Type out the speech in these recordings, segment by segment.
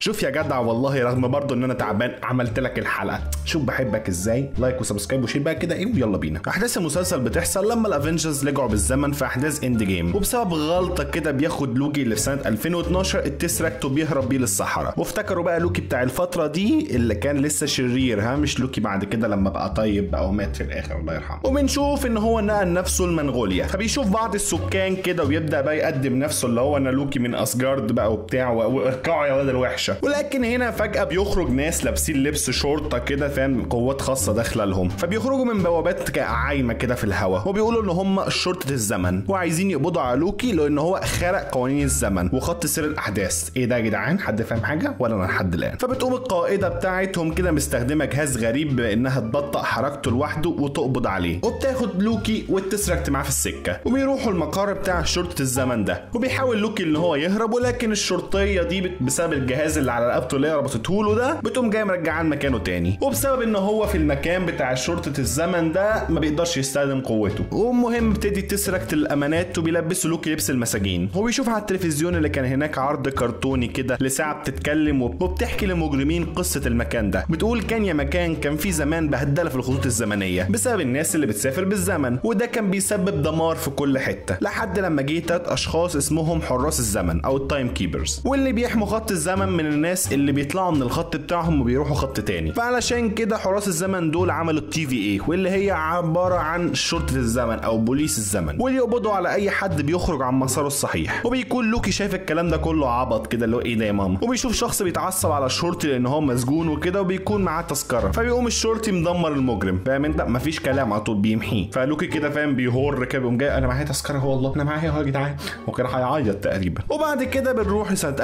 شوف يا جدع والله رغم برضه ان انا تعبان عملت لك الحلقه شوف بحبك ازاي لايك وسبسكرايب وشير بقى كده ايه ويلا بينا احداث المسلسل بتحصل لما الافنجرز رجعوا بالزمن في احداث اند جيم وبسبب غلطه كده بياخد لوكي اللي في سنه 2012 التسراكت وبيهرب بيه للصحراء وافتكروا بقى لوكي بتاع الفتره دي اللي كان لسه شرير ها مش لوكي بعد كده لما بقى طيب بقى ومات في الاخر الله يرحمه وبنشوف ان هو نقل نفسه لمنغوليا فبيشوف بعض السكان كده ويبدا بقى يقدم نفسه اللي هو انا لوكي من اسجارد بقى وبتاع واركعوا يا ولاد الوحشه ولكن هنا فجاه بيخرج ناس لابسين لبس شرطه كده فاهم قوات خاصه داخله لهم فبيخرجوا من بوابات عايمه كده في الهواء وبيقولوا ان هم شرطه الزمن وعايزين يقبضوا على لوكي لان هو خرق قوانين الزمن وخط سير الاحداث ايه ده يا جدعان حد فاهم حاجه ولا انا لحد الان فبتقوم القائده بتاعتهم كده مستخدمه جهاز غريب بانها تبطئ حركته لوحده وتقبض عليه وبتاخد لوكي والتسركت معاه في السكه وبيروحوا المقر بتاع شرطه الزمن ده وبيحاول لوكي ان هو يهرب ولكن الشرطيه دي بسبب الجهاز اللي على رقبته اللي هي ربطته له ده بتقوم جايه مرجعاه مكانه تاني وبسبب ان هو في المكان بتاع شرطه الزمن ده ما بيقدرش يستخدم قوته والمهم بتدي تسركت الامانات وبيلبسوا لوكي لبس المساجين هو بيشوف على التلفزيون اللي كان هناك عرض كرتوني كده لساعه بتتكلم وبتحكي للمجرمين قصه المكان ده بتقول كان يا مكان كان في زمان بهدله في الخطوط الزمنيه بسبب الناس اللي بتسافر بالزمن وده كان بيسبب دمار في كل حته لحد لما جه تلات اشخاص اسمهم حراس الزمن او التايم كيبرز واللي بيحموا خط الزمن من الناس اللي بيطلعوا من الخط بتاعهم وبيروحوا خط تاني فعلشان كده حراس الزمن دول عملوا التي في اي واللي هي عباره عن شرطه الزمن او بوليس الزمن واللي يقبضوا على اي حد بيخرج عن مساره الصحيح وبيكون لوكي شايف الكلام ده كله عبط كده اللي هو ايه ده يا ماما وبيشوف شخص بيتعصب على الشرطي لان هو مسجون وكده وبيكون معاه تذكره فبيقوم الشرطي مدمر المجرم فاهم انت مفيش كلام على طول بيمحيه فلوكي كده فاهم بيهور كده بيقوم جاي انا معايا تذكره هو والله انا معايا اهو يا جدعان وكان هيعيط تقريبا وبعد كده بنروح لسنه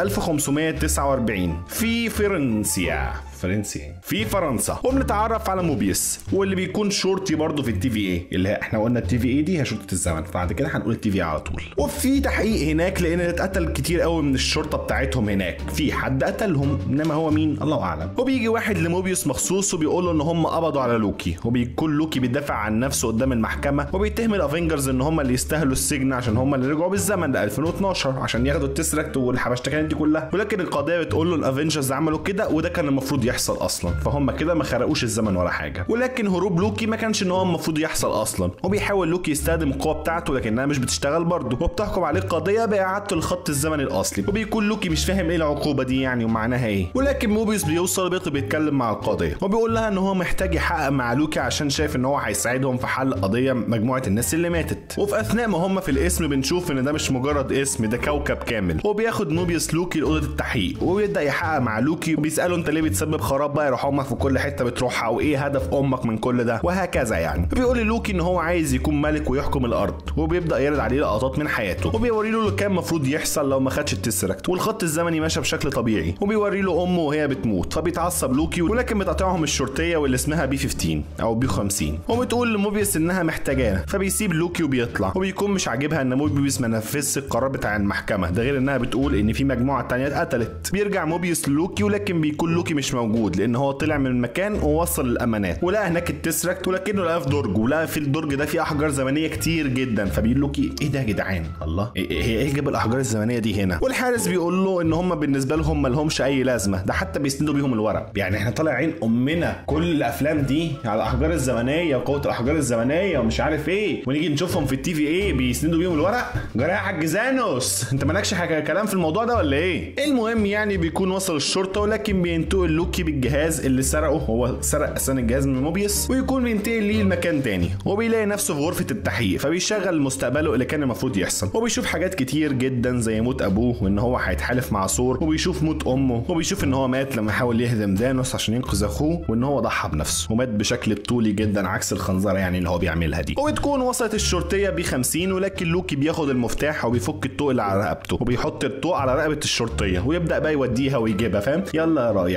1549 في فرنسيا فرنسي في فرنسا وبنتعرف على موبيس واللي بيكون شرطي برضه في التي في اي اللي هي احنا قلنا التي في اي دي هي شرطه الزمن فبعد كده هنقول التي في على طول وفي تحقيق هناك لان اتقتل كتير قوي من الشرطه بتاعتهم هناك في حد قتلهم انما هو مين الله اعلم وبيجي واحد لموبيوس مخصوص وبيقول له ان هم قبضوا على لوكي وبيكون لوكي بيدافع عن نفسه قدام المحكمه وبيتهم الافنجرز ان هم اللي يستاهلوا السجن عشان هم اللي رجعوا بالزمن ل 2012 عشان ياخدوا التسركت والحبشتكنات دي كلها ولكن القضيه بتقول له الافنجرز عملوا كده وده كان المفروض يحصل اصلا فهم كده ما خرقوش الزمن ولا حاجه ولكن هروب لوكي ما كانش ان هو المفروض يحصل اصلا وبيحاول لوكي يستخدم القوه بتاعته لكنها مش بتشتغل برضه وبتحكم عليه القضيه باعادته لخط الزمن الاصلي وبيكون لوكي مش فاهم ايه العقوبه دي يعني ومعناها ايه ولكن موبيوس بيوصل وبيطلب يتكلم مع القاضيه وبيقول لها ان هو محتاج يحقق مع لوكي عشان شايف ان هو هيساعدهم في حل قضيه مجموعه الناس اللي ماتت وفي اثناء ما هم في الاسم بنشوف ان ده مش مجرد اسم ده كوكب كامل وبياخد موبيوس لوكي لاوضه التحقيق وبيبدا يحقق مع لوكي وبيساله انت ليه بتسبب خراب بقى يروح امك في كل حته بتروحها وايه هدف امك من كل ده وهكذا يعني بيقول لوكي ان هو عايز يكون ملك ويحكم الارض وبيبدا يرد عليه لقطات من حياته وبيوري له اللي كان المفروض يحصل لو ما خدش التسركت والخط الزمني ماشي بشكل طبيعي وبيوري له امه وهي بتموت فبيتعصب لوكي ولكن بتقطعهم الشرطيه واللي اسمها بي 15 او بي 50 وبتقول لموبيوس انها محتاجاه فبيسيب لوكي وبيطلع وبيكون مش عاجبها ان موبيوس ما نفذش القرار بتاع المحكمه ده غير انها بتقول ان في مجموعه تانية اتقتلت بيرجع موبيوس للوكي ولكن بيكون لوكي مش موجود لان هو طلع من المكان ووصل الامانات ولقى هناك التسركت ولكنه لقاه في درج ولقى في الدرج ده في احجار زمنيه كتير جدا فبيقول لوكي ايه ده يا جدعان الله هي ايه, إيه جاب الاحجار الزمنيه دي هنا والحارس بيقول له ان هم بالنسبه لهم ما لهمش اي لازمه ده حتى بيسندوا بيهم الورق يعني احنا طالعين امنا كل الافلام دي على الاحجار الزمنيه وقوه الاحجار الزمنيه ومش عارف ايه ونيجي نشوفهم في التي في ايه بيسندوا بيهم الورق جراح حاج زانوس انت مالكش حاجه كلام في الموضوع ده ولا ايه المهم يعني بيكون وصل الشرطه ولكن بينتقل لوكي بالجهاز اللي سرقه هو سرق اساسا الجهاز من موبيوس ويكون بينتقل ليه لمكان تاني وبيلاقي نفسه في غرفه التحقيق فبيشغل مستقبله اللي كان المفروض يحصل وبيشوف حاجات كتير جدا زي موت ابوه وان هو هيتحالف مع ثور وبيشوف موت امه وبيشوف ان هو مات لما حاول يهدم دانوس عشان ينقذ اخوه وان هو ضحى بنفسه ومات بشكل طولي جدا عكس الخنزره يعني اللي هو بيعملها دي وبتكون وصلت الشرطيه ب 50 ولكن لوكي بياخد المفتاح وبيفك الطوق اللي على رقبته وبيحط الطوق على رقبه الشرطيه ويبدا بقى يوديها ويجيبها فاهم يلا رايح رايح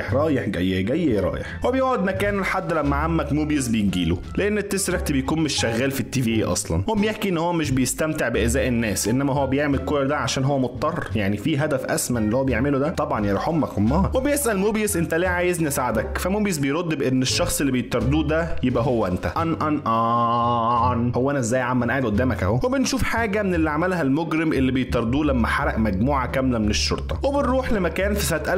جاي جاي رايح هو بيقعد مكانه لحد لما عمك موبيوس بيجيله لان التسركت بيكون مش شغال في التي في اي اصلا هو بيحكي ان هو مش بيستمتع بايذاء الناس انما هو بيعمل كل ده عشان هو مضطر يعني في هدف اسمى اللي هو بيعمله ده طبعا يا امك امها وبيسال موبيوس انت ليه عايزني اساعدك فموبيوس بيرد بان الشخص اللي بيطردوه ده يبقى هو انت ان ان ان هو انا ازاي يا عم انا قاعد قدامك اهو وبنشوف حاجه من اللي عملها المجرم اللي بيطردوه لما حرق مجموعه كامله من الشرطه وبنروح لمكان في سنه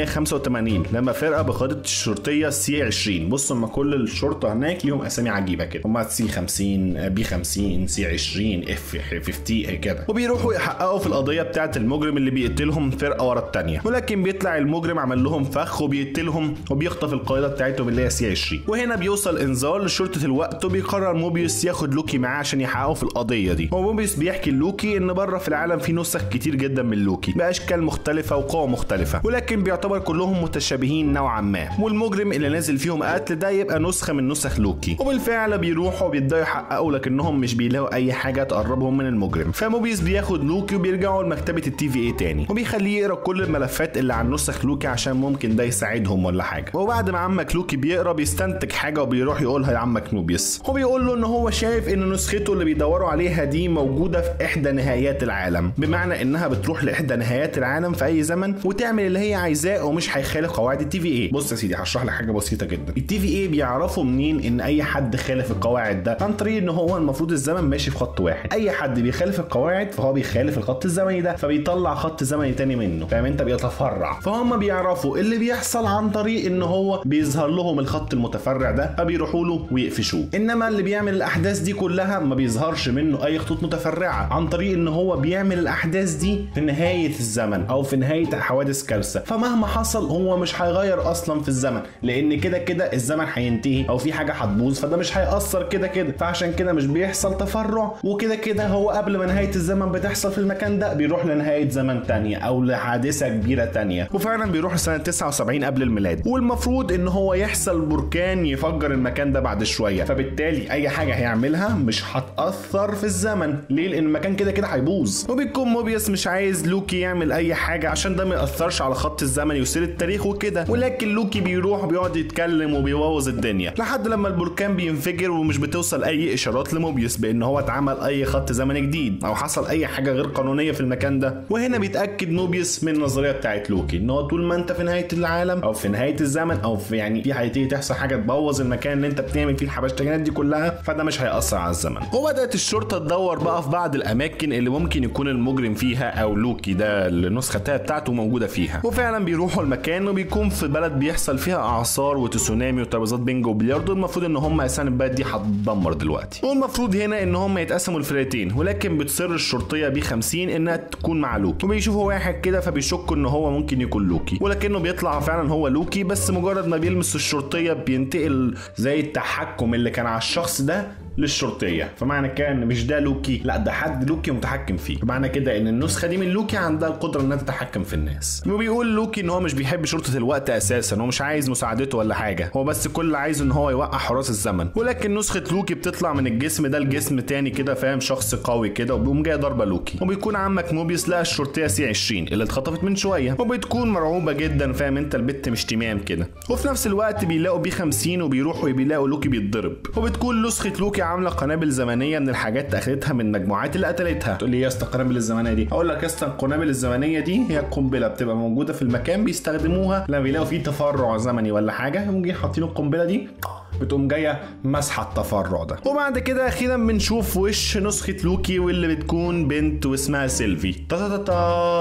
1985 لما فرقه بقياده الشرطيه سي 20 بصوا لما كل الشرطه هناك ليهم اسامي عجيبه كده هم سي 50 بي 50 سي 20 اف 50 كده وبيروحوا يحققوا في القضيه بتاعه المجرم اللي بيقتلهم فرقه ورا الثانيه ولكن بيطلع المجرم عمل لهم فخ وبيقتلهم وبيخطف القاعده بتاعتهم اللي هي سي 20 وهنا بيوصل انذار لشرطه الوقت وبيقرر موبيوس ياخد لوكي معاه عشان يحققوا في القضيه دي وموبيوس بيحكي لوكي ان بره في العالم في نسخ كتير جدا من لوكي باشكال مختلفه وقوى مختلفه ولكن بيعتبر كلهم متشابهين نوعا ما والمجرم اللي نازل فيهم قتل ده يبقى نسخه من نسخ لوكي وبالفعل بيروحوا وبيبداوا يحققوا لكنهم مش بيلاقوا اي حاجه تقربهم من المجرم فموبيوس بياخد لوكي وبيرجعوا لمكتبه التي في اي تاني وبيخليه يقرا كل الملفات اللي عن نسخ لوكي عشان ممكن ده يساعدهم ولا حاجه وبعد ما عمك لوكي بيقرا بيستنتج حاجه وبيروح يقولها لعمك موبيوس وبيقول له ان هو شايف ان نسخته اللي بيدوروا عليها دي موجوده في احدى نهايات العالم بمعنى انها بتروح لاحدى نهايات العالم في اي زمن وتعمل اللي هي عايزاه ومش هيخالف قواعد التي في اي بص يا سيدي هشرح لك حاجه بسيطه جدا التي في اي بيعرفوا منين ان اي حد خالف القواعد ده عن طريق ان هو المفروض الزمن ماشي في خط واحد اي حد بيخالف القواعد فهو بيخالف الخط الزمني ده فبيطلع خط زمني تاني منه فاهم انت بيتفرع فهم بيعرفوا اللي بيحصل عن طريق ان هو بيظهر لهم الخط المتفرع ده فبيروحوا له ويقفشوه انما اللي بيعمل الاحداث دي كلها ما بيظهرش منه اي خطوط متفرعه عن طريق ان هو بيعمل الاحداث دي في نهايه الزمن او في نهايه حوادث كارثه فمهما حصل هو مش هيغير اصلا في الزمن لان كده كده الزمن هينتهي او في حاجه هتبوظ فده مش هيأثر كده كده فعشان كده مش بيحصل تفرع وكده كده هو قبل ما نهايه الزمن بتحصل في المكان ده بيروح لنهايه زمن تانية او لحادثه كبيره تانية وفعلا بيروح سنه 79 قبل الميلاد والمفروض ان هو يحصل بركان يفجر المكان ده بعد شويه فبالتالي اي حاجه هيعملها مش هتاثر في الزمن ليه لان المكان كده كده هيبوظ وبيكون موبيوس مش عايز لوكي يعمل اي حاجه عشان ده ما ياثرش على خط الزمن يسير التاريخ وكده ولكن لوكي بيروح بيقعد يتكلم وبيبوظ الدنيا لحد لما البركان بينفجر ومش بتوصل اي اشارات لموبيوس بان هو اتعمل اي خط زمني جديد او حصل اي حاجه غير قانونيه في المكان ده وهنا بيتاكد موبيوس من النظريه بتاعت لوكي ان هو طول ما انت في نهايه العالم او في نهايه الزمن او في يعني في هيتيجي تحصل حاجه تبوظ المكان اللي انت بتعمل فيه الحبشتكنات دي كلها فده مش هياثر على الزمن وبدات الشرطه تدور بقى في بعض الاماكن اللي ممكن يكون المجرم فيها او لوكي ده النسخه بتاعته موجوده فيها وفعلا بيروحوا المكان وبيكون في بلد بيحصل فيها اعصار وتسونامي وترابيزات بينج وبلياردو المفروض ان هم اساسا البلد دي هتدمر دلوقتي والمفروض هنا ان هم يتقسموا لفرقتين ولكن بتصر الشرطيه بي 50 انها تكون مع لوكي وبيشوفوا واحد كده فبيشكوا ان هو ممكن يكون لوكي ولكنه بيطلع فعلا هو لوكي بس مجرد ما بيلمس الشرطيه بينتقل زي التحكم اللي كان على الشخص ده للشرطيه فمعنى كده ان مش ده لوكي لا ده حد لوكي متحكم فيه فمعنى كده ان النسخه دي من لوكي عندها القدره انها تتحكم في الناس وبيقول لوكي ان هو مش بيحب شرطه الوقت اساسا هو مش عايز مساعدته ولا حاجه هو بس كل اللي عايزه ان هو يوقع حراس الزمن ولكن نسخه لوكي بتطلع من الجسم ده لجسم تاني كده فاهم شخص قوي كده وبيقوم جاي ضربه لوكي وبيكون عمك موبيوس لقى الشرطيه سي 20 اللي اتخطفت من شويه وبتكون مرعوبه جدا فاهم انت البت مش تمام كده وفي نفس الوقت بيلاقوا بي 50 وبيروحوا بيلاقوا لوكي بيتضرب وبتكون نسخه لوكي عامله قنابل زمنيه من الحاجات اخدتها من المجموعات اللي قتلتها تقول لي ايه يا اسطى القنابل الزمنيه دي اقول لك يا اسطى القنابل الزمنيه دي هي قنبله بتبقى موجوده في المكان بيستخدموها لما بيلاقوا فيه تفرع زمني ولا حاجه يقوموا جايين حاطين القنبله دي بتقوم جايه مسحه التفرع ده وبعد كده اخيرا بنشوف وش نسخه لوكي واللي بتكون بنت واسمها سيلفي تا تا تا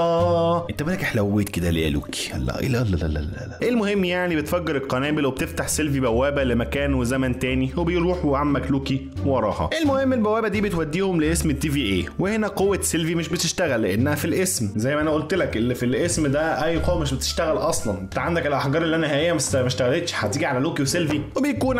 تا انت بالك حلويت كده ليه يا لوكي لا لا لا لا لا لا المهم يعني بتفجر القنابل وبتفتح سيلفي بوابه لمكان وزمن تاني وبيروح وعمك لوكي وراها المهم البوابه دي بتوديهم لاسم التي في اي وهنا قوه سيلفي مش بتشتغل لانها في الاسم زي ما انا قلت لك اللي في الاسم ده اي قوه مش بتشتغل اصلا انت عندك الاحجار اللي انا هي ما اشتغلتش هتيجي على لوكي وسيلفي وبيكون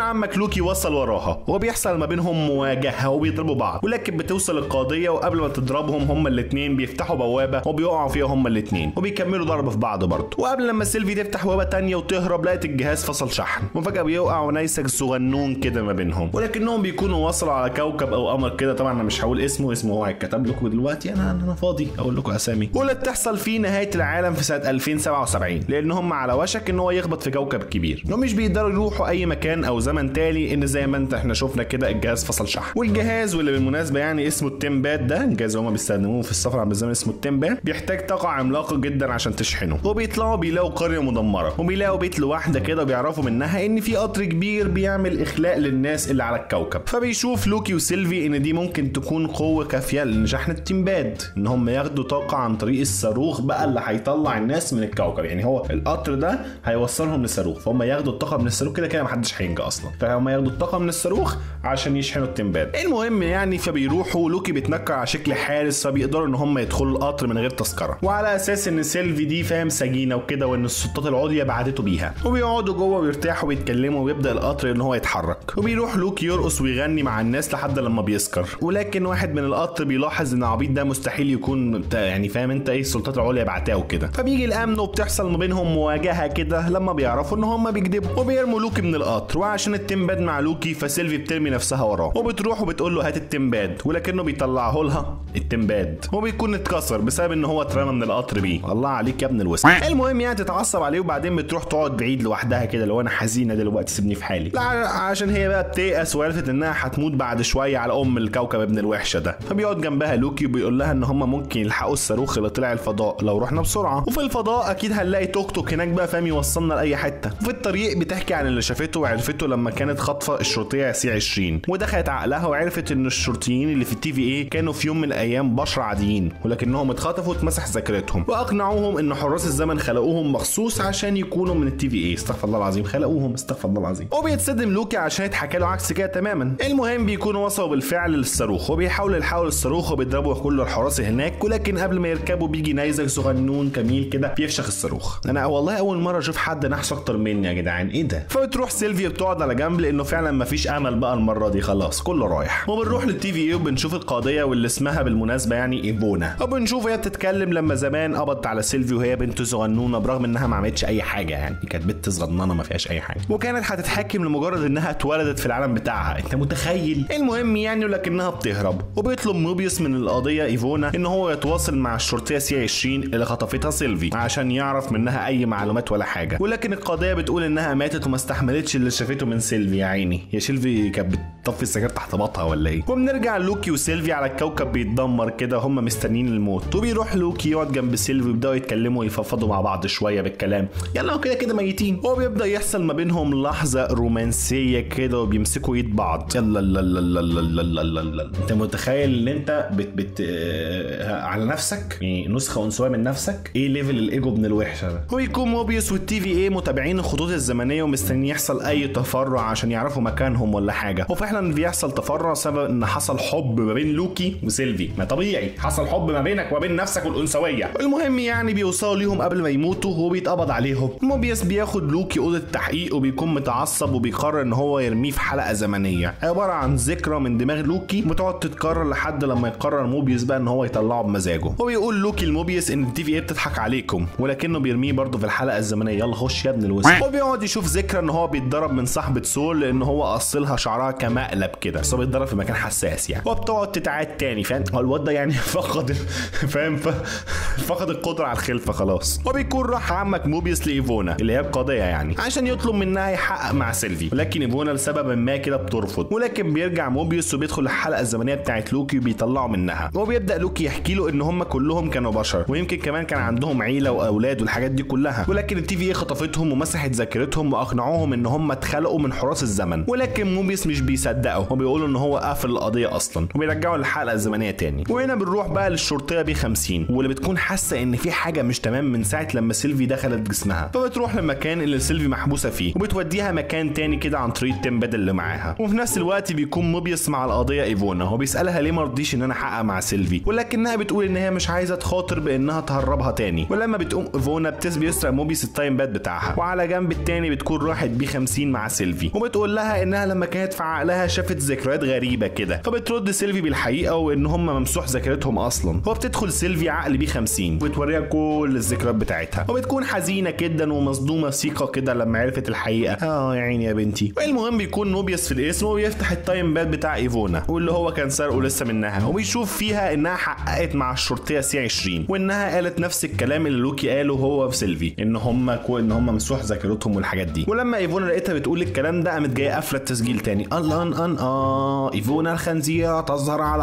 فعمك لوكي وصل وراها وبيحصل ما بينهم مواجهه وبيضربوا بعض ولكن بتوصل القضيه وقبل ما تضربهم هما الاثنين بيفتحوا بوابه وبيقعوا فيها هما الاثنين وبيكملوا ضرب في بعض برضه وقبل لما سيلفي تفتح بوابه تانية وتهرب لقت الجهاز فصل شحن وفجاه بيوقع نيسك صغنون كده ما بينهم ولكنهم بيكونوا وصلوا على كوكب او قمر كده طبعا انا مش هقول اسمه اسمه هو هيتكتب لكم دلوقتي انا انا فاضي اقول لكم اسامي واللي بتحصل فيه نهايه العالم في سنه 2077 لان هم على وشك ان هو يخبط في كوكب كبير ومش بيقدروا يروحوا اي مكان او زمن تالي ان زي ما انت احنا شفنا كده الجهاز فصل شحن والجهاز واللي بالمناسبه يعني اسمه التيمباد ده الجهاز اللي هم بيستخدموه في السفر عبر الزمن اسمه التيمباد بيحتاج طاقه عملاقه جدا عشان تشحنه وبيطلعوا بيلاقوا قريه مدمره وبيلاقوا بيت لواحده كده وبيعرفوا منها ان في قطر كبير بيعمل اخلاء للناس اللي على الكوكب فبيشوف لوكي وسيلفي ان دي ممكن تكون قوه كافيه لشحن التيمباد ان هم ياخدوا طاقه عن طريق الصاروخ بقى اللي هيطلع الناس من الكوكب يعني هو القطر ده هيوصلهم للصاروخ فهم ياخدوا الطاقه من الصاروخ كده كده محدش هينجى اصلا فهم ياخدوا الطاقه من الصاروخ عشان يشحنوا التيمباد المهم يعني فبيروحوا لوكي بيتنكر على شكل حارس فبيقدروا ان هم يدخلوا القطر من غير تذكره وعلى اساس ان سيلفي دي فاهم سجينه وكده وان السلطات العليا بعتته بيها وبيقعدوا جوه ويرتاحوا ويتكلموا ويبدا القطر ان هو يتحرك وبيروح لوكي يرقص ويغني مع الناس لحد لما بيسكر ولكن واحد من القطر بيلاحظ ان عبيط ده مستحيل يكون يعني فاهم انت ايه السلطات العليا بعتاه وكده فبيجي الامن وبتحصل ما بينهم مواجهه كده لما بيعرفوا ان هم بيكذبوا وبيرموا لوكي من القطر وعشان التيمباد مع لوكي فسيلفي بترمي نفسها وراه وبتروح وبتقول له هات التيمباد ولكنه بيطلعه لها التيمباد وبيكون اتكسر بسبب ان هو اترمى من القطر بيه الله عليك يا ابن الوسخ المهم يعني تتعصب عليه وبعدين بتروح تقعد بعيد لوحدها كده لو انا حزينه دلوقتي سيبني في حالي لا عشان هي بقى بتيأس وعرفت انها هتموت بعد شويه على ام الكوكب ابن الوحشه ده فبيقعد جنبها لوكي وبيقول لها ان هم ممكن يلحقوا الصاروخ اللي طلع الفضاء لو رحنا بسرعه وفي الفضاء اكيد هنلاقي توك توك هناك بقى فاهم يوصلنا لاي حته وفي الطريق بتحكي عن اللي شافته وعرفته لما كانت خاطفه الشرطيه سي 20 ودخلت عقلها وعرفت ان الشرطيين اللي في التي في اي كانوا في يوم من الايام بشر عاديين ولكنهم اتخطفوا واتمسح ذاكرتهم واقنعوهم ان حراس الزمن خلقوهم مخصوص عشان يكونوا من التي في اي استغفر الله العظيم خلقوهم استغفر الله العظيم وبيتصدم لوكي عشان اتحكى له عكس كده تماما المهم بيكونوا وصلوا بالفعل للصاروخ وبيحاولوا يلحقوا الصاروخ وبيضربوا كل الحراس هناك ولكن قبل ما يركبوا بيجي نيزك صغنون جميل كده بيفشخ الصاروخ انا والله اول مره اشوف حد نحس اكتر مني يا جدعان ايه ده فبتروح سيلفيا بتقعد على جنب لانه فعلا مفيش امل بقى المره دي خلاص كله رايح وبنروح للتي في اي وبنشوف القضيه واللي اسمها بالمناسبه يعني ايفونا وبنشوف هي بتتكلم لما زمان قبضت على سيلفي وهي بنت صغنونه برغم انها ما عملتش اي حاجه يعني كانت بنت صغننه ما فيهاش اي حاجه وكانت هتتحاكم لمجرد انها اتولدت في العالم بتاعها انت متخيل المهم يعني ولكنها بتهرب وبيطلب موبيوس من القضيه ايفونا ان هو يتواصل مع الشرطيه سي 20 اللي خطفتها سيلفي عشان يعرف منها اي معلومات ولا حاجه ولكن القضيه بتقول انها ماتت وما استحملتش اللي شافته من سيلفي يا عيني يا سيلفي كانت بتطفي السجاير تحت بطها ولا ايه وبنرجع لوكي وسيلفي على الكوكب بيتدمر كده هم مستنيين الموت وبيروح لوكي يقعد جنب سيلفي ويبداوا يتكلموا ويفضفضوا مع بعض شويه بالكلام يلا كده كده ميتين وبيبدا يحصل ما بينهم لحظه رومانسيه كده وبيمسكوا ايد بعض يلا لا لا لا لا لا لا لا انت متخيل ان انت بت بت آه على نفسك يعني نسخه انثويه من نفسك ايه ليفل الايجو ابن الوحشه ده ويكون موبيوس والتي في اي متابعين الخطوط الزمنيه ومستنيين يحصل اي تفرع عشان يعرفوا مكانهم ولا حاجه وفعلا بيحصل تفرع سبب ان حصل حب ما بين لوكي وسيلفي ما طبيعي حصل حب ما بينك وبين نفسك والانثويه المهم يعني بيوصلوا ليهم قبل ما يموتوا وبيتقبض عليهم موبيوس بياخد لوكي اوضه التحقيق وبيكون متعصب وبيقرر ان هو يرميه في حلقه زمنيه عباره عن ذكرى من دماغ لوكي بتقعد تتكرر لحد لما يقرر موبيوس بقى ان هو يطلعه بمزاجه وبيقول لوكي لموبيوس ان التي في اي بتضحك عليكم ولكنه بيرميه برضه في الحلقه الزمنيه يلا خش يا ابن الوسخ وبيقعد يشوف ذكرى ان هو بيتضرب من صاحبه سول لان هو قصلها شعرها كمقلب كده بس هو بيتضرب في مكان حساس يعني وبتقعد تتعاد تاني فاهم هو الواد ده يعني فقد فاهم فقد القدره على الخلفه خلاص وبيكون راح عمك موبيوس لايفونا اللي هي القضيه يعني عشان يطلب منها يحقق مع سيلفي ولكن ايفونا لسبب ما كده بترفض ولكن بيرجع موبيوس وبيدخل الحلقه الزمنيه بتاعت لوكي وبيطلعه منها وبيبدا لوكي يحكي له ان هم كلهم كانوا بشر ويمكن كمان كان عندهم عيله واولاد والحاجات دي كلها ولكن التي في خطفتهم ومسحت ذاكرتهم واقنعوهم ان هم اتخلقوا من حراس الزمن ولكن موبيوس مش بيصدقوا وبيقولوا ان هو قافل القضيه اصلا وبيرجعوا الحلقه الزمنيه تاني وهنا بنروح بقى للشرطيه بي 50 واللي بتكون حاسه ان في حاجه مش تمام من ساعه لما سيلفي دخلت جسمها فبتروح للمكان اللي سيلفي محبوسه فيه وبتوديها مكان تاني كده عن طريق التيم باد اللي معاها وفي نفس الوقت بيكون موبيس مع القضيه ايفونا وبيسالها ليه ما رضيش ان انا احقق مع سيلفي ولكنها بتقول ان هي مش عايزه تخاطر بانها تهربها تاني ولما بتقوم ايفونا بتس بيسرق موبيس التايم باد بتاعها وعلى جنب التاني بتكون راحت بي 50 مع سيلفي وبتقول لها انها لما كانت في عقلها شافت ذكريات غريبه كده فبترد سيلفي بالحقيقه وان هم ممسوح ذاكرتهم اصلا وبتدخل سيلفي عقل بي 50 وبتوريها كل الذكريات بتاعتها وبتكون حزينه جدا ومصدومه ثقه كده لما عرفت الحقيقه اه يا عيني يا بنتي والمهم بيكون نوبيوس في الاسم وبيفتح التايم باد بتاع ايفونا واللي هو كان سرقه لسه منها وبيشوف فيها انها حققت مع الشرطيه سي 20 وانها قالت نفس الكلام اللي لوكي قاله هو في سيلفي ان هم كو ان هم مسوح ذاكرتهم والحاجات دي ولما ايفونا لقيتها بتقول الكلام ده قامت جايه قافله التسجيل تاني الله ان ان اه ايفونا الخنزيره تظهر على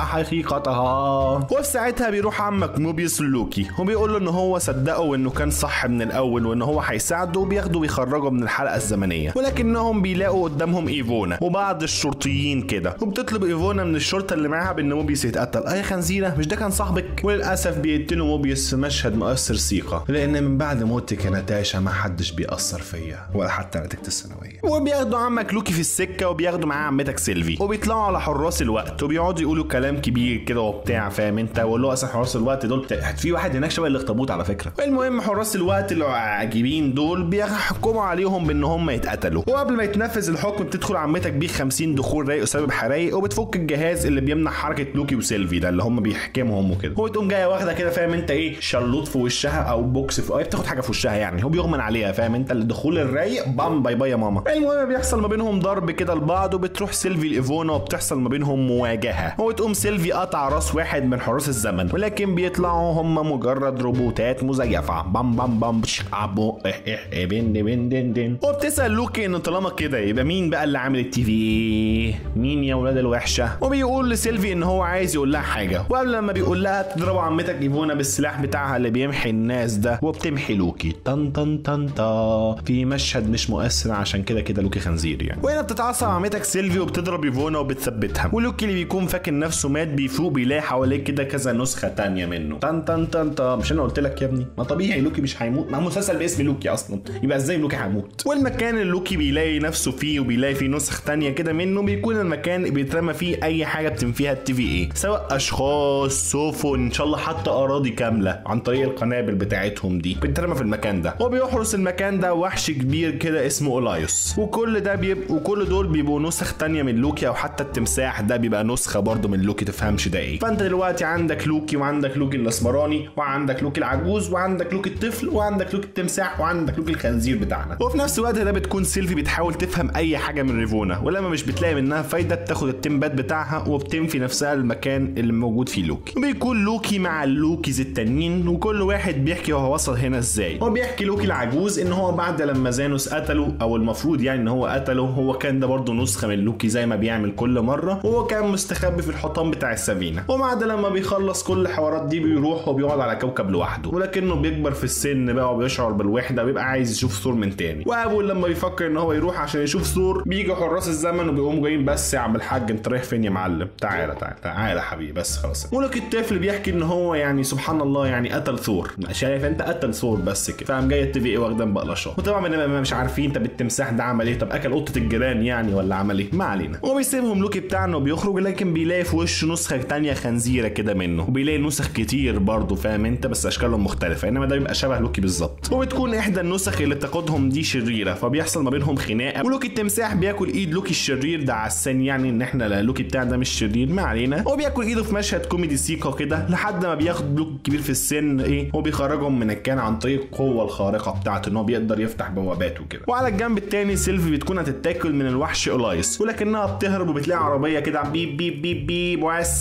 حقيقتها وفي ساعتها بيروح عمك موبيوس لوكي وبيقول له ان هو صدقه وانه كان صح من الاول وان هو هيساعده وبياخده ويخرجه من الحلقه الزمنيه ولكنهم بيلاقوا قدامهم ايفونا وبعض الشرطيين كده وبتطلب ايفونا من الشرطه اللي معاها بان موبيوس يتقتل اه يا خنزيره مش ده كان صاحبك وللاسف بيقتلوا موبيوس في مشهد مؤثر ثقه لان من بعد موتك يا ناتاشا ما حدش بيأثر فيا ولا حتى نتيجه الثانويه وبياخدوا عمك لوكي في السكه وبياخدوا معاه عمتك سيلفي وبيطلعوا على حراس الوقت وبيقعدوا يقولوا كلام كبير كده وبتاع فاهم انت واللي هو اصلا حراس الوقت دول في واحد هناك شبه الاخطبوط على فكره المهم حراس الوقت اللي عاجبين دول بيحكموا عليهم بان هم يتقتلوا وقبل ما يتنفذ الحكم بتدخل عمتك بيه 50 دخول رايق وسبب حرايق وبتفك الجهاز اللي بيمنع حركه لوكي وسيلفي ده اللي هم بيحكمهم وكده وتقوم جايه واخده كده فاهم انت ايه شلوط في وشها او بوكس في بتاخد حاجه في وشها يعني هو بيغمن عليها فاهم انت الدخول الرايق بام باي باي يا ماما المهم بيحصل ما بينهم ضرب كده لبعض وبتروح سيلفي لايفونا وبتحصل ما بينهم مواجهه وتقوم سيلفي قطع راس واحد من حراس الزمن ولكن بيطلعوا هم مجرد روبوتات مزيفه بام بام بام ابو بن بن دن دن وبتسال لوكي ان طالما كده يبقى مين بقى اللي عامل التي في مين يا ولاد الوحشه وبيقول لسيلفي ان هو عايز يقول لها حاجه وقبل لما بيقول لها تضرب عمتك ايفونا بالسلاح بتاعها اللي بيمحي الناس ده وبتمحي لوكي طن طن طن طا في مشهد مش مؤثر عشان كده كده لوكي خنزير يعني وهنا بتتعصب عمتك سيلفي وبتضرب ايفونا وبتثبتها ولوكي اللي بيكون فاكر نفسه مات بيفوق بيلاقي حواليه كده كذا نسخه تانية منه طن طن طن طا مش انا قلت لك يا ابني ما طبيعي لوكي مش هيموت ما مسلسل باسم لوكي اصلا يبقى ازاي لوكي هيموت والمكان اللي لوكي بيلاقي نفسه فيه وبيلاقي فيه نسخ تانية كده منه بيكون المكان بيترمى فيه اي حاجه بتنفيها التي في اي سواء اشخاص سفن ان شاء الله حتى اراضي كامله عن طريق القنابل بتاعتهم دي بتترمى في المكان ده وبيحرس المكان ده وحش كبير كده اسمه اولايوس وكل ده بيبقى وكل دول بيبقوا نسخ تانية من لوكي او حتى التمساح ده بيبقى نسخه برضه من لوكي تفهمش ده ايه فانت دلوقتي عندك لوكي وعندك لوكي الاسمراني وعندك لوكي العجوز وعندك لوكي الطفل وعندك لوكي التمساح وعندك لوكي الخنزير بتاعنا وفي نفس الوقت ده بتكون سيلفي بتحاول تفهم اي حاجه من ريفونا ولما مش بتلاقي منها فايده بتاخد التيمبات بتاعها وبتنفي نفسها المكان اللي موجود فيه لوكي وبيكون لوكي مع اللوكيز التانيين وكل واحد بيحكي هو وصل هنا ازاي هو بيحكي لوكي العجوز ان هو بعد لما زانوس قتله او المفروض يعني ان هو قتله هو كان ده برضه نسخه من لوكي زي ما بيعمل كل مره وهو كان مستخبي في الحطام بتاع السفينه وبعد لما بيخلص كل الحوارات دي بيروح وبيقعد على كوكب لوحده ولكنه بيكبر في السن بقى وبيشعر بالوحده بيبقى عايز يشوف ثور من تاني واول لما بيفكر ان هو يروح عشان يشوف ثور بيجي حراس الزمن وبيقوموا جايين بس يا عم الحاج انت رايح فين يا معلم تعالى تعالى تعالى يا حبيبي بس خلاص ولك الطفل بيحكي ان هو يعني سبحان الله يعني قتل ثور شايف انت قتل ثور بس كده فقام جاي التي في ايه واخدان بقلشات وطبعا مش عارفين طب التمساح ده عمل ايه طب اكل قطه الجيران يعني ولا عمل ايه ما علينا هو بيسيبهم لوكي بتاعنا وبيخرج لكن بيلاقي في وشه نسخه تانية خنزيره كده منه وبيلاقي نسخ كتير برضه فاهم انت بس اشكالهم مختلفه انما ده بيبقى شبه لوكي بالظبط وبتكون احدى النسخ اللي بتاخدهم دي شريره فبيحصل ما بينهم خناقه ولوكي التمساح بياكل ايد لوكي الشرير ده عسان يعني ان احنا لوكي بتاعنا ده مش شرير ما علينا هو بياكل ايده في مشهد كوميدي سيكا كده لحد ما بياخد لوكي الكبير في السن ايه وبيخرجهم من الكان عن طريق القوه الخارقه بتاعته ان هو بيقدر يفتح بوابات وكده وعلى الجنب التاني سيلفي بتكون هتتاكل من الوحش اولايس ولكنها بتهرب وبتلاقي عربيه كده بيب بيب بيب بيب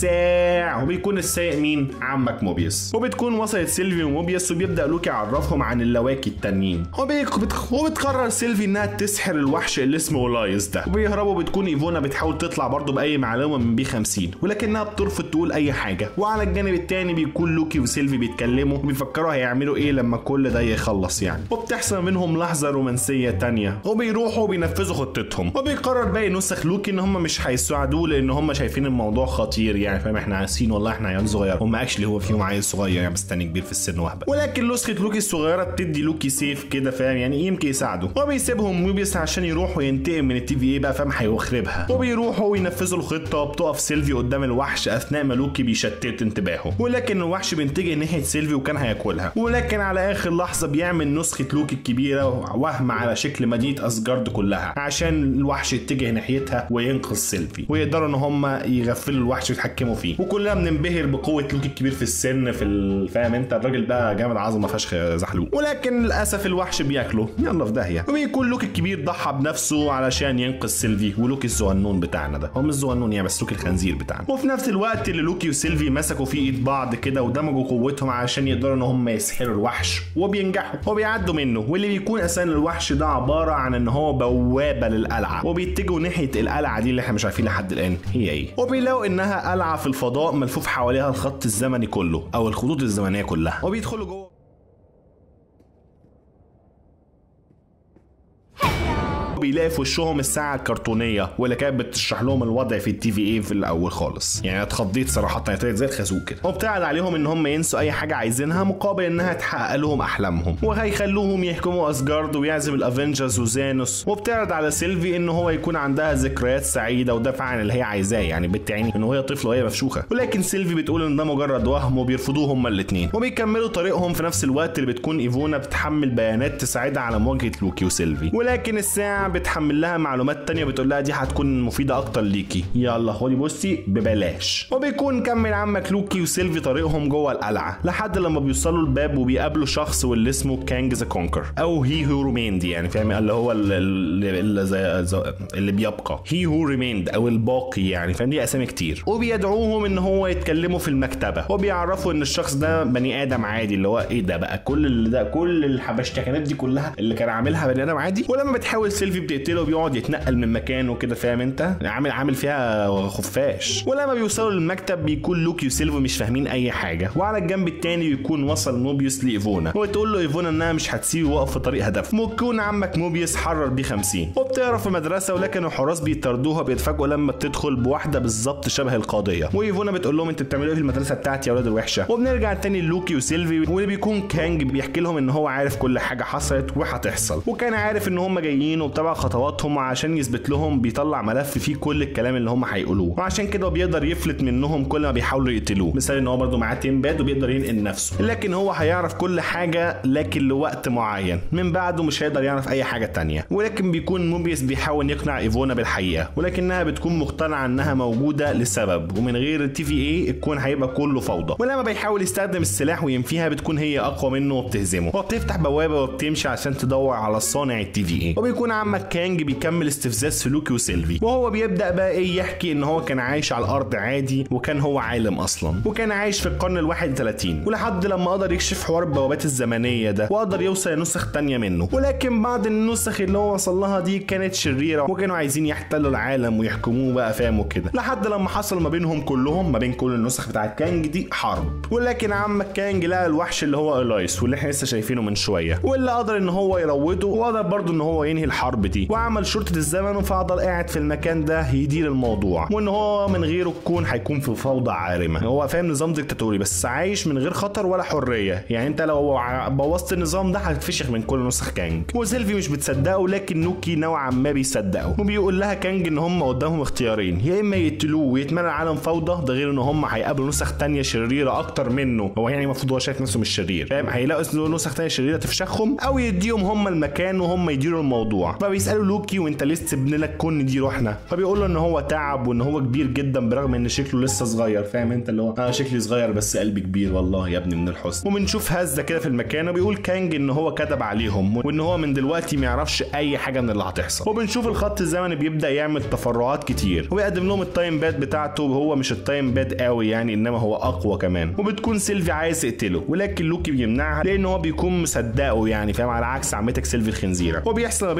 وسع وبيكون السايق مين عمك موبيس وبتكون وصلت سيلفي وموبيس وبيبدا لوكي يعرفهم عن اللواكي التانيين وبتقرر سيلفي انها تسحر الوحش اللي اسمه اولايس ده وبيهربوا بتكون ايفونا بتحاول تطلع برضه باي معلومه من بي 50 ولكنها بترفض تقول اي حاجه وعلى الجانب التاني بيكون لوكي وسيلفي بيتكلموا وبيفكروا هيعملوا ايه لما كل ده يخلص يعني وبتحصل منهم لحظه رومانسيه تانية وبيروحوا وبينفذوا خطتهم وبيقرر باقي نسخ لوكي ان هم مش هيساعدوه لان هم شايفين الموضوع خطير يعني فاهم احنا عارفين والله احنا عيال صغير هم اكشلي هو فيهم عيل صغير يعني بس تاني كبير في السن وهبل ولكن نسخه لوكي الصغيره بتدي لوكي سيف كده فاهم يعني يمكن يساعده هو بيسيبهم موبيس عشان يروح وينتقم من التي في اي بقى فاهم هيخربها وبيروحوا وينفذوا الخطه بتقف سيلفي قدام الوحش اثناء ما لوكي بيشتت انتباهه ولكن الوحش بيتجه ناحيه سيلفي وكان هياكلها ولكن على اخر لحظه بيعمل نسخه لوكي الكبيره وهم على شكل مدينه اسجارد كلها عشان الوحش يتجه ناحيتها وينقذ سيلفي ويقدروا ان هم يغفلوا الوحش ويتحكموا فيه وكلنا بننبهر بقوه لوكي الكبير في السن في ال- فاهم انت الراجل بقى جامد عظمه فشخ زحلوق ولكن للاسف الوحش بياكله يلا في داهيه وبيكون لوكي الكبير ضحى بنفسه علشان ينقذ سيلفي ولوكي الزغنون بتاعنا ده هو مش الزغنون يعني بس لوكي الخنزير بتاعنا وفي نفس الوقت اللي لوكي وسيلفي مسكوا في ايد بعض كده ودمجوا قوتهم عشان يقدروا ان هم يسحروا الوحش وبينجحوا وبيعدوا منه واللي بيكون اساسا الوحش ده عباره عن ان هو بوابه للقلعه وبيتجهوا ناحيه القلعه دي اللي احنا مش عارفين لحد الان هي ايه وبيلاقوا انها قلعه في الفضاء ملفوف حواليها الخط الزمني كله او الخطوط الزمنيه كلها وبيدخلوا جوه بيلاقي في وشهم الساعة الكرتونية واللي كانت بتشرح لهم الوضع في التي في اي في الأول خالص، يعني اتخضيت صراحة يعني طلعت زي الخازوق كده، وبتعرض عليهم إن هم ينسوا أي حاجة عايزينها مقابل إنها تحقق لهم أحلامهم، وهيخلوهم يحكموا أسجارد ويعزم الأفنجرز وزانوس، وبتعرض على سيلفي إن هو يكون عندها ذكريات سعيدة وده فعلا اللي هي عايزاه يعني بنت عيني إن وهي طفلة وهي مفشوخة، ولكن سيلفي بتقول إن ده مجرد وهم وبيرفضوه هما الاتنين، وبيكملوا طريقهم في نفس الوقت اللي بتكون إيفونا بتحمل بيانات تساعدها على مواجهة لوكي وسيلفي، ولكن الساعة بتحمل لها معلومات تانية بتقول لها دي هتكون مفيدة أكتر ليكي يلا خدي بصي ببلاش وبيكون كمل عمك لوكي وسيلفي طريقهم جوه القلعة لحد لما بيوصلوا الباب وبيقابلوا شخص واللي اسمه كانج ذا كونكر أو هي هو ريميند يعني فاهم اللي هو اللي, اللي, زي زي- اللي بيبقى هي هو ريميند أو الباقي يعني فاهم دي أسامي كتير وبيدعوهم إن هو يتكلموا في المكتبة وبيعرفوا إن الشخص ده بني آدم عادي اللي هو إيه ده بقى كل اللي ده كل الحبشتكنات دي كلها اللي كان عاملها بني آدم عادي ولما بتحاول سيلفي بتقتله بيقعد يتنقل من مكانه كده فاهم انت عامل عامل فيها خفاش ولما بيوصلوا للمكتب بيكون لوكي وسيلفي مش فاهمين اي حاجه وعلى الجنب التاني بيكون وصل موبيوس لايفونا وتقول له ايفونا انها مش هتسيبه واقف في طريق هدف ويكون عمك موبيوس حرر بيه 50 وبتعرف في مدرسه ولكن الحراس بيطردوها بيتفاجئوا لما بتدخل بواحده بالظبط شبه القاضيه وايفونا بتقول لهم انتوا بتعملوا ايه في المدرسه بتاعتي يا ولاد الوحشه وبنرجع تاني لوكي وسيلفي واللي بيكون كانج بيحكي لهم ان هو عارف كل حاجه حصلت وهتحصل وكان عارف ان هم جايين وبتابع خطواتهم عشان يثبت لهم بيطلع ملف فيه كل الكلام اللي هم هيقولوه وعشان كده بيقدر يفلت منهم كل ما بيحاولوا يقتلوه مثال ان هو برضه معاه تيم باد وبيقدر ينقل نفسه لكن هو هيعرف كل حاجه لكن لوقت معين من بعده مش هيقدر يعرف اي حاجه تانية ولكن بيكون موبيس بيحاول يقنع ايفونا بالحقيقه ولكنها بتكون مقتنعه انها موجوده لسبب ومن غير التي في اي الكون هيبقى كله فوضى ولما بيحاول يستخدم السلاح وينفيها بتكون هي اقوى منه وبتهزمه وبتفتح بوابه وبتمشي عشان تدور على صانع التي في اي وبيكون عمك كانج بيكمل استفزاز في لوكي وسيلفي وهو بيبدا بقى ايه يحكي ان هو كان عايش على الارض عادي وكان هو عالم اصلا وكان عايش في القرن ال 31 ولحد لما قدر يكشف حوار البوابات الزمنيه ده وقدر يوصل لنسخ تانية منه ولكن بعض النسخ اللي هو وصل لها دي كانت شريره وكانوا عايزين يحتلوا العالم ويحكموه بقى فاهم وكده لحد لما حصل ما بينهم كلهم ما بين كل النسخ بتاعت كانج دي حرب ولكن عمك كانج لقى الوحش اللي هو الايس واللي احنا لسه شايفينه من شويه واللي قدر ان هو يروضه وقدر برضه ان هو ينهي الحرب دي وعمل شرطه الزمن وفضل قاعد في المكان ده يدير الموضوع وان هو من غيره الكون هيكون في فوضى عارمه هو فاهم نظام ديكتاتوري بس عايش من غير خطر ولا حريه يعني انت لو ع- بوظت النظام ده هتتفشخ من كل نسخ كانج وسيلفي مش بتصدقه لكن نوكي نوعا ما بيصدقه وبيقول لها كانج ان هم قدامهم اختيارين يا اما يقتلوه ويتمنى العالم فوضى ده غير ان هم هيقابلوا نسخ تانية شريره اكتر منه هو يعني المفروض هو شايف نفسه مش شرير فاهم هيلاقوا نسخ تانية شريره تفشخهم او يديهم هم المكان وهم يديروا الموضوع فبيسالوا لوكي وانت ليه تسيب لنا الكون نديره احنا فبيقول له ان هو تعب وان هو كبير جدا برغم ان شكله لسه صغير فاهم انت اللي هو انا شكلي صغير بس قلبي كبير والله يا ابني من الحزن وبنشوف هزه كده في المكان وبيقول كانج ان هو كتب عليهم وان هو من دلوقتي ما يعرفش اي حاجه من اللي هتحصل وبنشوف الخط الزمني بيبدا يعمل تفرعات كتير وبيقدم لهم التايم باد بتاعته وهو مش التايم باد قوي يعني انما هو اقوى كمان وبتكون سيلفي عايز تقتله ولكن لوكي بيمنعها لان هو بيكون مصدقه يعني فاهم على عكس عمتك سيلفي الخنزيره وبيحصل ما بينهم معركه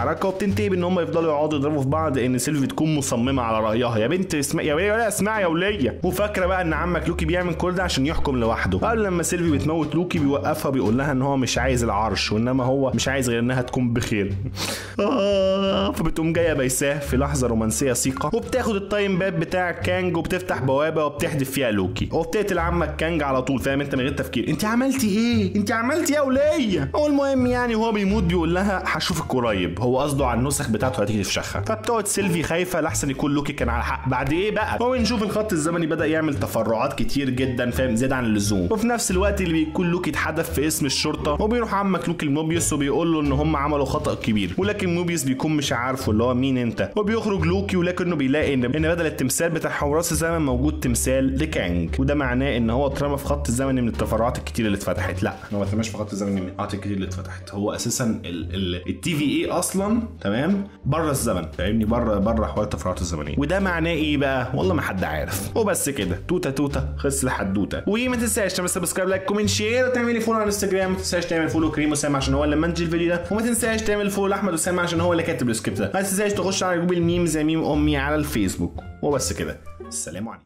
المعركه وبتنتهي بان هم يفضلوا يقعدوا يضربوا في بعض ان سيلفي تكون مصممه على رايها يا بنت اسمع يا وليه لا اسمعي يا وليه وفاكره بقى ان عمك لوكي بيعمل كل ده عشان يحكم لوحده قبل لما سيلفي بتموت لوكي بيوقفها بيقول لها ان هو مش عايز العرش وانما هو مش عايز غير انها تكون بخير آه فبتقوم جايه بيساه في لحظه رومانسيه سيقه وبتاخد التايم باب بتاع كانج وبتفتح بوابه وبتحدف فيها لوكي وبتقتل عمك كانج على طول فاهم انت من غير تفكير انت عملتي ايه انت عملتي ايه يا وليه هو المهم يعني وهو بيموت بيقول لها هشوفك قريب هو قصده على النسخ بتاعته هتيجي تفشخها فبتقعد سيلفي خايفه لاحسن يكون لوكي كان على حق بعد ايه بقى هو نشوف الخط الزمني بدا يعمل تفرعات كتير جدا فاهم زيادة عن اللزوم وفي نفس الوقت اللي بيكون لوكي اتحدف في اسم الشرطه وبيروح عمك لوكي الموبيوس وبيقول له ان هم عملوا خطا كبير ولكن موبيوس بيكون مش عارفه اللي هو مين انت وبيخرج لوكي ولكنه بيلاقي ان ان بدل التمثال بتاع حراس الزمن موجود تمثال لكانج وده معناه ان هو اترمى في خط الزمني من التفرعات الكتير اللي اتفتحت لا هو ما اترماش في خط الزمني من التفرعات الكتير اللي اتفتحت هو اساسا التي في اي اصلا تمام بره الزمن فاهمني بره بره حوار التفرعات الزمنيه وده معناه ايه بقى والله ما حد عارف وبس كده توته توته خلص الحدوته وما تنساش تعمل سبسكرايب لايك كومنت شير وتعملي فولو على انستجرام ما تنساش تعمل فولو كريم اسامه عشان هو اللي منتج الفيديو ده وما تنساش تعمل فولو احمد اسامه عشان هو اللي كاتب السكريبت ده ما تنساش تخش على جروب الميم زي ميم امي على الفيسبوك وبس كده السلام عليكم